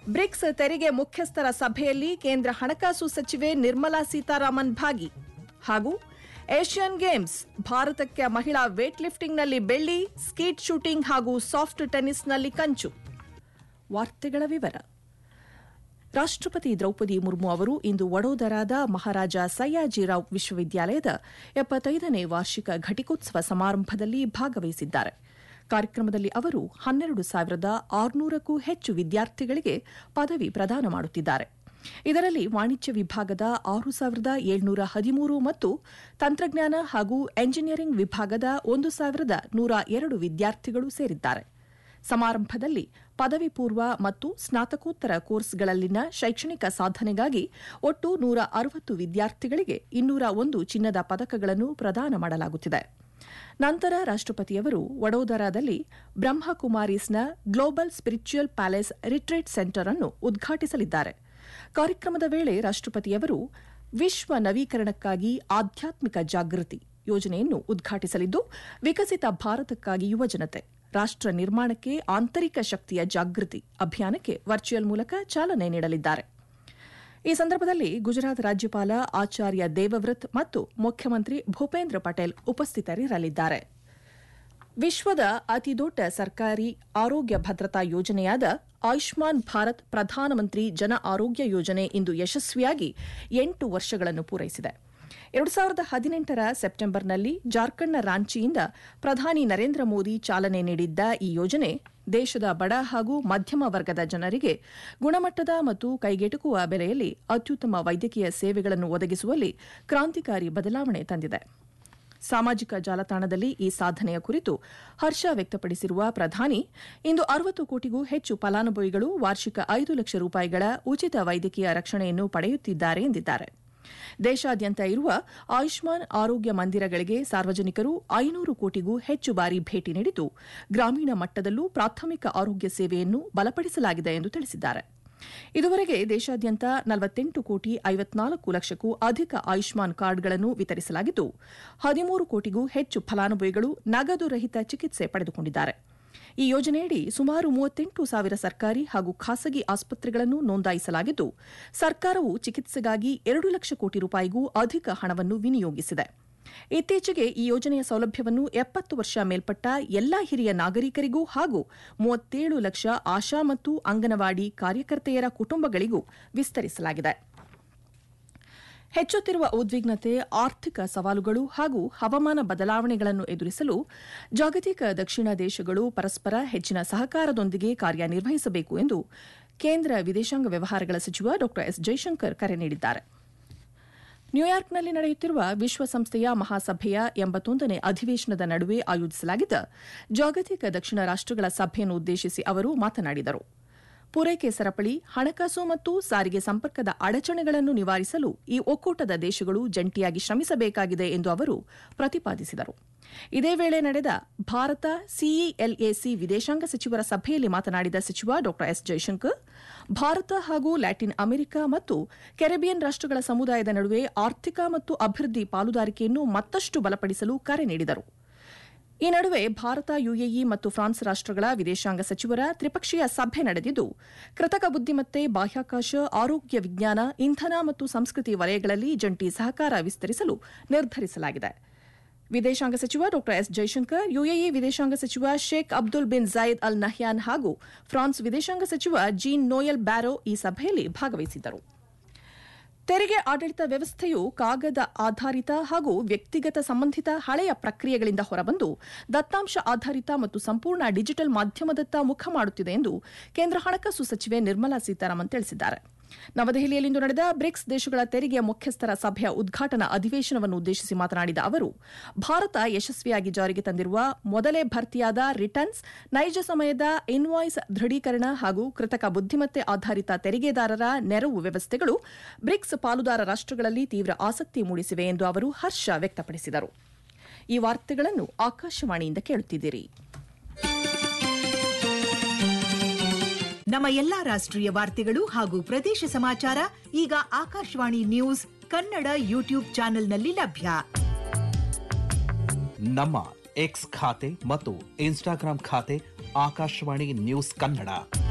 BRICS ತೆರಿಗೆ ಮುಖ್ಯಸ್ಥರ ಸಭೆಯಲ್ಲಿ ಕೇಂದ್ರ ಹಣಕಾಸು ಸಚಿವೆ ನಿರ್ಮಲಾ ಸೀತಾರಾಮನ್ ಭಾಗಿ ಹಾಗೂ ಏಷ್ಯನ್ ಗೇಮ್ಸ್ ಭಾರತಕ್ಕೆ ಮಹಿಳಾ ವೇಟ್ ಲಿಫ್ಟಿಂಗ್ನಲ್ಲಿ ಬೆಳ್ಳಿ ಸ್ಕೀಟ್ ಶೂಟಿಂಗ್ ಹಾಗೂ ಸಾಫ್ಟ್ ಟೆನ್ನಿಸ್ನಲ್ಲಿ ಕಂಚು ವಾರ್ತೆಗಳ ವಿವರ ರಾಷ್ಟ್ರಪತಿ ದ್ರೌಪದಿ ಮುರ್ಮು ಅವರು ಇಂದು ವಡೋದರಾದ ಮಹಾರಾಜ ಸಯ್ಯಾಜಿರಾವ್ ವಿಶ್ವವಿದ್ಯಾಲಯದ ಎಪ್ಪತ್ತೈದನೇ ವಾರ್ಷಿಕ ಘಟಿಕೋತ್ಸವ ಸಮಾರಂಭದಲ್ಲಿ ಭಾಗವಹಿಸಿದ್ದಾರೆ ಕಾರ್ಯಕ್ರಮದಲ್ಲಿ ಅವರು ಹನ್ನೆರಡು ಸಾವಿರದ ಆರುನೂರಕ್ಕೂ ಹೆಚ್ಚು ವಿದ್ಯಾರ್ಥಿಗಳಿಗೆ ಪದವಿ ಪ್ರದಾನ ಮಾಡುತ್ತಿದ್ದಾರೆ ಇದರಲ್ಲಿ ವಾಣಿಜ್ಯ ವಿಭಾಗದ ಆರು ಸಾವಿರದ ಏಳ್ನೂರ ಹದಿಮೂರು ಮತ್ತು ತಂತ್ರಜ್ಞಾನ ಹಾಗೂ ಎಂಜಿನಿಯರಿಂಗ್ ವಿಭಾಗದ ಒಂದು ಸಾವಿರದ ನೂರ ಎರಡು ವಿದ್ಯಾರ್ಥಿಗಳು ಸೇರಿದ್ದಾರೆ ಸಮಾರಂಭದಲ್ಲಿ ಪದವಿ ಪೂರ್ವ ಮತ್ತು ಸ್ನಾತಕೋತ್ತರ ಕೋರ್ಸ್ಗಳಲ್ಲಿನ ಶೈಕ್ಷಣಿಕ ಸಾಧನೆಗಾಗಿ ಒಟ್ಟು ನೂರ ಅರವತ್ತು ವಿದ್ಯಾರ್ಥಿಗಳಿಗೆ ಇನ್ನೂರ ಒಂದು ಚಿನ್ನದ ಪದಕಗಳನ್ನು ಪ್ರದಾನ ಮಾಡಲಾಗುತ್ತಿದೆ ನಂತರ ರಾಷ್ಟ್ರಪತಿಯವರು ವಡೋದರಾದಲ್ಲಿ ಬ್ರಹ್ಮಕುಮಾರೀಸ್ನ global spiritual palace retreat centre ಅನ್ನು ಉದ್ಘಾಟಿಸಲಿದ್ದಾರೆ ಕಾರ್ಯಕ್ರಮದ ವೇಳೆ ರಾಷ್ಟ್ರಪತಿಯವರು ವಿಶ್ವ ನವೀಕರಣಕ್ಕಾಗಿ ಆಧ್ಯಾತ್ಮಿಕ ಜಾಗೃತಿ ಯೋಜನೆಯನ್ನು ಉದ್ಘಾಟಿಸಲಿದ್ದು ವಿಕಸಿತ ಭಾರತಕ್ಕಾಗಿ ಯುವಜನತೆ ರಾಷ್ಟ್ರ ನಿರ್ಮಾಣಕ್ಕೆ ಆಂತರಿಕ ಶಕ್ತಿಯ ಜಾಗೃತಿ ಅಭಿಯಾನಕ್ಕೆ ವರ್ಚುವಲ್ ಮೂಲಕ ಚಾಲನೆ ನೀಡಲಿದ್ದಾರೆ ಈ ಸಂದರ್ಭದಲ್ಲಿ ಗುಜರಾತ್ ರಾಜ್ಯಪಾಲ ಆಚಾರ್ಯ ದೇವವ್ರತ್ ಮತ್ತು ಮುಖ್ಯಮಂತ್ರಿ ಭೂಪೇಂದ್ರ ಪಟೇಲ್ ಉಪಸ್ಥಿತರಿರಲಿದ್ದಾರೆ ವಿಶ್ವದ ಅತಿದೊಡ್ಡ ಸರ್ಕಾರಿ ಆರೋಗ್ಯ ಭದ್ರತಾ ಯೋಜನೆಯಾದ ಆಯುಷ್ಮಾನ್ ಭಾರತ್ ಪ್ರಧಾನಮಂತ್ರಿ ಜನ ಆರೋಗ್ಯ ಯೋಜನೆ ಇಂದು ಯಶಸ್ವಿಯಾಗಿ ಎಂಟು ವರ್ಷಗಳನ್ನು ಪೂರೈಸಿದೆ ಎರಡು ಸಾವಿರದ ಹದಿನೆಂಟರ ಸೆಪ್ಟೆಂಬರ್ನಲ್ಲಿ ಜಾರ್ಖಂಡ್ನ ರಾಂಚಿಯಿಂದ ಪ್ರಧಾನಿ ನರೇಂದ್ರ ಮೋದಿ ಚಾಲನೆ ನೀಡಿದ್ದ ಈ ಯೋಜನೆ ದೇಶದ ಬಡ ಹಾಗೂ ಮಧ್ಯಮ ವರ್ಗದ ಜನರಿಗೆ ಗುಣಮಟ್ಟದ ಮತ್ತು ಕೈಗೆಟುಕುವ ಬೆಲೆಯಲ್ಲಿ ಅತ್ಯುತ್ತಮ ವೈದ್ಯಕೀಯ ಸೇವೆಗಳನ್ನು ಒದಗಿಸುವಲ್ಲಿ ಕ್ರಾಂತಿಕಾರಿ ಬದಲಾವಣೆ ತಂದಿದೆ ಸಾಮಾಜಿಕ ಜಾಲತಾಣದಲ್ಲಿ ಈ ಸಾಧನೆಯ ಕುರಿತು ಹರ್ಷ ವ್ಯಕ್ತಪಡಿಸಿರುವ ಪ್ರಧಾನಿ ಇಂದು ಅರವತ್ತು ಕೋಟಿಗೂ ಹೆಚ್ಚು ಫಲಾನುಭವಿಗಳು ವಾರ್ಷಿಕ ಐದು ಲಕ್ಷ ರೂಪಾಯಿಗಳ ಉಚಿತ ವೈದ್ಯಕೀಯ ರಕ್ಷಣೆಯನ್ನು ಪಡೆಯುತ್ತಿದ್ದಾರೆ ಎಂದಿದ್ದಾರೆ ದೇಶಾದ್ಯಂತ ಇರುವ ಆಯುಷ್ಮಾನ್ ಆರೋಗ್ಯ ಮಂದಿರಗಳಿಗೆ ಸಾರ್ವಜನಿಕರು ಐನೂರು ಕೋಟಿಗೂ ಹೆಚ್ಚು ಬಾರಿ ಭೇಟಿ ನೀಡಿದ್ದು ಗ್ರಾಮೀಣ ಮಟ್ಟದಲ್ಲೂ ಪ್ರಾಥಮಿಕ ಆರೋಗ್ಯ ಸೇವೆಯನ್ನು ಬಲಪಡಿಸಲಾಗಿದೆ ಎಂದು ತಿಳಿಸಿದ್ದಾರೆ ಇದುವರೆಗೆ ದೇಶಾದ್ಯಂತ ನಲವತ್ತೆಂಟು ಕೋಟಿ ಐವತ್ನಾಲ್ಕು ಲಕ್ಷಕ್ಕೂ ಅಧಿಕ ಆಯುಷ್ಮಾನ್ ಕಾರ್ಡ್ಗಳನ್ನು ವಿತರಿಸಲಾಗಿದ್ದು ಹದಿಮೂರು ಕೋಟಿಗೂ ಹೆಚ್ಚು ಫಲಾನುಭವಿಗಳು ನಗದು ರಹಿತ ಚಿಕಿತ್ಸೆ ಪಡೆದುಕೊಂಡಿದ್ದಾರೆ ಈ ಯೋಜನೆಯಡಿ ಸುಮಾರು ಮೂವತ್ತೆಂಟು ಸಾವಿರ ಸರ್ಕಾರಿ ಹಾಗೂ ಖಾಸಗಿ ಆಸ್ಪತ್ರೆಗಳನ್ನು ನೋಂದಾಯಿಸಲಾಗಿದ್ದು ಸರ್ಕಾರವು ಚಿಕಿತ್ಸೆಗಾಗಿ ಎರಡು ಲಕ್ಷ ಕೋಟಿ ರೂಪಾಯಿಗೂ ಅಧಿಕ ಹಣವನ್ನು ವಿನಿಯೋಗಿಸಿದೆ ಇತ್ತೀಚೆಗೆ ಈ ಯೋಜನೆಯ ಸೌಲಭ್ಯವನ್ನು ಎಪ್ಪತ್ತು ವರ್ಷ ಮೇಲ್ಪಟ್ಟ ಎಲ್ಲಾ ಹಿರಿಯ ನಾಗರಿಕರಿಗೂ ಹಾಗೂ ಮೂವತ್ತೇಳು ಲಕ್ಷ ಆಶಾ ಮತ್ತು ಅಂಗನವಾಡಿ ಕಾರ್ಯಕರ್ತೆಯರ ಕುಟುಂಬಗಳಿಗೂ ವಿಸ್ತರಿಸಲಾಗಿದೆ ಹೆಚ್ಚುತ್ತಿರುವ ಉದ್ವಿಗ್ನತೆ ಆರ್ಥಿಕ ಸವಾಲುಗಳು ಹಾಗೂ ಹವಾಮಾನ ಬದಲಾವಣೆಗಳನ್ನು ಎದುರಿಸಲು ಜಾಗತಿಕ ದಕ್ಷಿಣ ದೇಶಗಳು ಪರಸ್ಪರ ಹೆಚ್ಚಿನ ಸಹಕಾರದೊಂದಿಗೆ ಕಾರ್ಯನಿರ್ವಹಿಸಬೇಕು ಎಂದು ಕೇಂದ್ರ ವಿದೇಶಾಂಗ ವ್ಯವಹಾರಗಳ ಸಚಿವ ಡಾ ಎಸ್ ಜೈಶಂಕರ್ ಕರೆ ನೀಡಿದ್ದಾರೆ ನ್ಯೂಯಾರ್ಕ್ನಲ್ಲಿ ನಡೆಯುತ್ತಿರುವ ವಿಶ್ವಸಂಸ್ಥೆಯ ಮಹಾಸಭೆಯ ಎಂಬತ್ತೊಂದನೇ ಅಧಿವೇಶನದ ನಡುವೆ ಆಯೋಜಿಸಲಾಗಿದ್ದ ಜಾಗತಿಕ ದಕ್ಷಿಣ ರಾಷ್ಟಗಳ ಸಭೆಯನ್ನು ಉದ್ದೇಶಿಸಿ ಅವರು ಮಾತನಾಡಿದರು ಪೂರೈಕೆ ಸರಪಳಿ ಹಣಕಾಸು ಮತ್ತು ಸಾರಿಗೆ ಸಂಪರ್ಕದ ಅಡಚಣೆಗಳನ್ನು ನಿವಾರಿಸಲು ಈ ಒಕ್ಕೂಟದ ದೇಶಗಳು ಜಂಟಿಯಾಗಿ ಶ್ರಮಿಸಬೇಕಾಗಿದೆ ಎಂದು ಅವರು ಪ್ರತಿಪಾದಿಸಿದರು ಇದೇ ವೇಳೆ ನಡೆದ ಭಾರತ ಸಿಇಎಲ್ಎಸಿ ವಿದೇಶಾಂಗ ಸಚಿವರ ಸಭೆಯಲ್ಲಿ ಮಾತನಾಡಿದ ಸಚಿವ ಡಾ ಎಸ್ ಜೈಶಂಕರ್ ಭಾರತ ಹಾಗೂ ಲ್ಯಾಟಿನ್ ಅಮೆರಿಕ ಮತ್ತು ಕೆರೆಬಿಯನ್ ರಾಷ್ಟಗಳ ಸಮುದಾಯದ ನಡುವೆ ಆರ್ಥಿಕ ಮತ್ತು ಅಭಿವೃದ್ಧಿ ಪಾಲುದಾರಿಕೆಯನ್ನು ಮತ್ತಷ್ಟು ಬಲಪಡಿಸಲು ಕರೆ ನೀಡಿದರು ಈ ನಡುವೆ ಭಾರತ ಯುಎಇ ಮತ್ತು ಫ್ರಾನ್ಸ್ ರಾಷ್ಟಗಳ ವಿದೇಶಾಂಗ ಸಚಿವರ ತ್ರಿಪಕ್ಷೀಯ ಸಭೆ ನಡೆದಿದ್ದು ಕೃತಕ ಬುದ್ದಿಮತ್ತೆ ಬಾಹ್ಯಾಕಾಶ ಆರೋಗ್ಯ ವಿಜ್ಞಾನ ಇಂಧನ ಮತ್ತು ಸಂಸ್ಕೃತಿ ವಲಯಗಳಲ್ಲಿ ಜಂಟಿ ಸಹಕಾರ ವಿಸ್ತರಿಸಲು ನಿರ್ಧರಿಸಲಾಗಿದೆ ವಿದೇಶಾಂಗ ಸಚಿವ ಡಾ ಎಸ್ ಜೈಶಂಕರ್ ಯುಎಇ ವಿದೇಶಾಂಗ ಸಚಿವ Sheikh Abdul bin Zayed Al Nahyan ಹಾಗೂ ಫ್ರಾನ್ಸ್ ವಿದೇಶಾಂಗ ಸಚಿವ ಜೀನ್ ನೋಯಲ್ ಬ್ಯಾರೋ ಈ ಸಭೆಯಲ್ಲಿ ಭಾಗವಹಿಸಿದ್ದರು ತೆರಿಗೆ ಆಡಳಿತ ವ್ಯವಸ್ಥೆಯು ಕಾಗದ ಆಧಾರಿತ ಹಾಗೂ ವ್ಯಕ್ತಿಗತ ಸಂಬಂಧಿತ ಹಳೆಯ ಪ್ರಕ್ರಿಯೆಗಳಿಂದ ಹೊರಬಂದು ದತ್ತಾಂಶ ಆಧಾರಿತ ಮತ್ತು ಸಂಪೂರ್ಣ ಡಿಜಿಟಲ್ ಮಾಧ್ಯಮದತ್ತ ಮುಖ ಮಾಡುತ್ತಿದೆ ಎಂದು ಕೇಂದ್ರ ಹಣಕಾಸು ಸಚಿವೆ ನಿರ್ಮಲಾ ಸೀತಾರಾಮನ್ ತಿಳಿಸಿದ್ದಾರೆ ನವದೆಹಲಿಯಲ್ಲಿಂದು ನಡೆದ ಬ್ರಿಕ್ಸ್ ದೇಶಗಳ ತೆರಿಗೆಯ ಮುಖ್ಯಸ್ಥರ ಸಭೆಯ ಉದ್ಘಾಟನಾ ಅಧಿವೇಶನವನ್ನು ಉದ್ದೇಶಿಸಿ ಮಾತನಾಡಿದ ಅವರು ಭಾರತ ಯಶಸ್ವಿಯಾಗಿ ಜಾರಿಗೆ ತಂದಿರುವ ಮೊದಲೇ ಭರ್ತಿಯಾದ ರಿಟರ್ನ್ಸ್ ನೈಜ ಸಮಯದ ಇನ್ವಾಯ್ಸ್ ದೃಢೀಕರಣ ಹಾಗೂ ಕೃತಕ ಬುದ್ದಿಮತ್ತೆ ಆಧಾರಿತ ತೆರಿಗೆದಾರರ ನೆರವು ವ್ಯವಸ್ಥೆಗಳು ಬ್ರಿಕ್ಸ್ ಪಾಲುದಾರ ರಾಷ್ಟಗಳಲ್ಲಿ ತೀವ್ರ ಆಸಕ್ತಿ ಮೂಡಿಸಿವೆ ಎಂದು ಅವರು ಹರ್ಷ ವ್ಯಕ್ತಪಡಿಸಿದರು ಈ ವಾರ್ತೆಗಳನ್ನು ಆಕಾಶವಾಣಿಯಿಂದ ಕೇಳುತ್ತಿದ್ದೀರಿ ನಮ್ಮ ಎಲ್ಲಾ ರಾಷ್ಟ್ರೀಯ ವಾರ್ತೆಗಳು ಹಾಗೂ ಪ್ರದೇಶ ಸಮಾಚಾರ ಈಗ ಆಕಾಶವಾಣಿ ನ್ಯೂಸ್ ಕನ್ನಡ ಯೂಟ್ಯೂಬ್ ಚಾನೆಲ್ನಲ್ಲಿ ಲಭ್ಯ ನಮ್ಮ ಎಕ್ಸ್ ಖಾತೆ ಮತ್ತು ಇನ್ಸ್ಟಾಗ್ರಾಂ ಖಾತೆ ಆಕಾಶವಾಣಿ ನ್ಯೂಸ್ ಕನ್ನಡ